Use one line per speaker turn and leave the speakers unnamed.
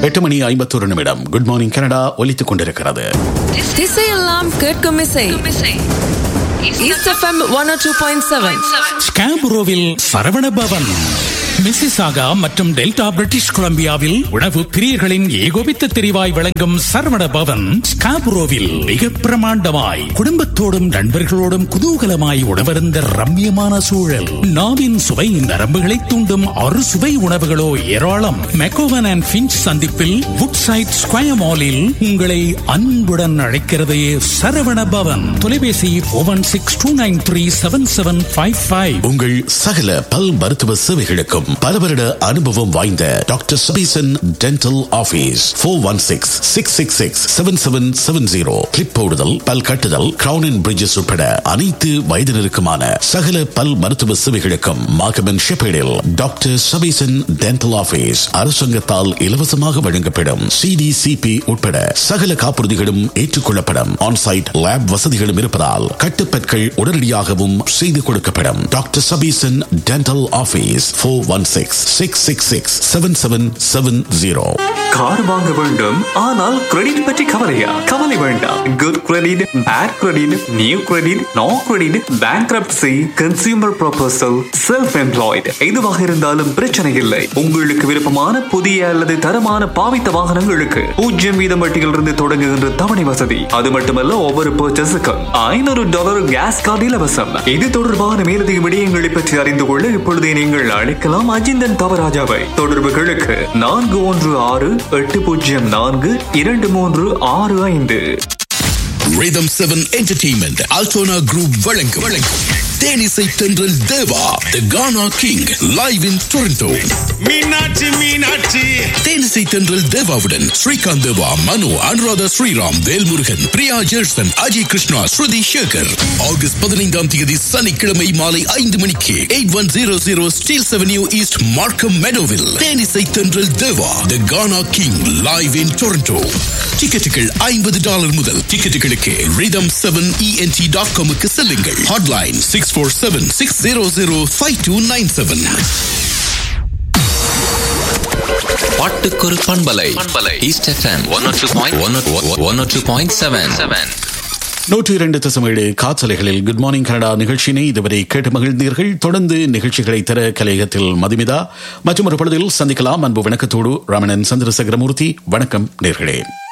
எட்டு மணி ஐம்பத்தொரு நிமிடம் good morning Canada ஒலித்துக் கொண்டிருக்கிறது
திசையெல்லாம் கேட்கும் இசை East FM one two point seven
ஸ்காபுரோவில் சரவண பவன் மிசிசாகா மற்றும் டெல்டா பிரிட்டிஷ் கொலம்பியாவில் உணவு பிரியர்களின் ஏகோபித்த தெரிவாய் விளங்கும் சரவண பவன் ஸ்காபுரோவில் மிக பிரமாண்டமாய் குடும்பத்தோடும் நண்பர்களோடும் குதூகலமாய் உணவருந்த ரம்யமான சூழல் நாவின் சுவை நரம்புகளை தூண்டும் அறு சுவை உணவுகளோ ஏராளம் மெக்கோவன் அண்ட் பிஞ்ச் சந்திப்பில் வுட் சைட் ஸ்கொயர் மாலில் உங்களை அன்புடன் அழைக்கிறது சரவண பவன் தொலைபேசி one six two nine three seven seven five five
உங்கள் சகல பல் மருத்துவ சேவைகளுக்கும் பல வருட அனுபவம் வாய்ந்த doctor Sabesan dental office four one six six six six seven seven seven zero clip போடுதல் பல் கட்டுதல் கிரவுன் அண்ட் பிரிட்ஜஸ் உட்பட அனைத்து வயதினருக்குமான சகல பல் மருத்துவ சேவைகளுக்கும் மாகமன் ஷெப்பேடில் டாக்டர் சபீசன் டென்டல் ஆபீஸ் அரசாங்கத்தால் இலவசமாக வழங்கப்படும் சிடிசிபி உட்பட சகல காப்புறுதிகளும் ஏற்றுக்கொள்ளப்படும் ஆன்சைட் லேப் வசதிகளும் இருப்பதால் கட்டுப்பற்கள் உடனடியாகவும் செய்து கொடுக்கப்படும் doctor Sabesan dental office four one six six six six seven seven seven zero
car வாங்க வேண்டும் ஆனால் கிரெடிட் பற்றி கவலையா கவலை வேண்டாம் good credit bad credit new credit no credit bankruptcy consumer proposal self employed எதுவாக இருந்தாலும் பிரச்சனை இல்லை உங்களுக்கு விருப்பமான புதிய அல்லது தரமான பாவித்த வாகனங்களுக்கு பூஜ்ஜியம் வீதம் வட்டியிலிருந்து தொடங்குகின்ற தவணை வசதி அது மட்டுமல்ல ஒவ்வொரு பர்ச்சேஸுக்கும் ஐநூறு டாலர் கேஸ் கார்டு இலவசம் இது தொடர்பான மேலதிக விடயங்களை பற்றி அறிந்து கொள்ள இப்பொழுதே நீங்கள் அழைக்கலாம் அஜிந்தன் தவராஜாவை தொடர்புகளுக்கு நான்கு ஒன்று ஆறு எட்டு பூஜ்ஜியம் நான்கு இரண்டு மூன்று ஆறு ஐந்து
Rhythm 7 Entertainment Altona Group வழங்கும் வழங்கும் தேனிசை தென்றல் தேவா The Ghana King live in Toronto
Meenakshi Meenakshi
தேனிசை தென்றல் தேவாவுடன் ஸ்ரீகாந்த் தேவா மனு அனுராதா ஸ்ரீராம் வேல்முருகன் பிரியா ஜெர்சன் அஜய் கிருஷ்ணா ஸ்ருதி சேகர் ஆகஸ்ட் பதினைந்தாம் தேதி சனிக்கிழமை மாலை ஐந்து மணிக்கு eight one zero zero Steeles avenue east Markham மெடோவில் தேனிசை தென்றல் தேவா The Ghana King live in Toronto டிக்கெட்டுகள் ஐம்பது டாலர் முதல் டிக்கெட்டுகளுக்கு ரிதம் செவன் இஎன்டி டாட் காமுக்கு செல்லுங்கள் hotline six four seven six zero zero five two nine seven
பாட்டுக்கொரு பண்பலை பண்பலை east FM one two point one two point seven seven
நூற்றி இரண்டு தசமேழு காற்றலைகளில் குட் மார்னிங் கனடா நிகழ்ச்சியினை இதுவரை கேட்டு மகிழ்ந்தீர்கள் தொடர்ந்து நிகழ்ச்சிகளை தர கலையகத்தில் மதுமிதா மற்றும் ஒரு பொழுதில் சந்திக்கலாம் அன்பு வணக்கத்தோடு ரமணன் சந்திரசேகரமூர்த்தி வணக்கம் நேர்களே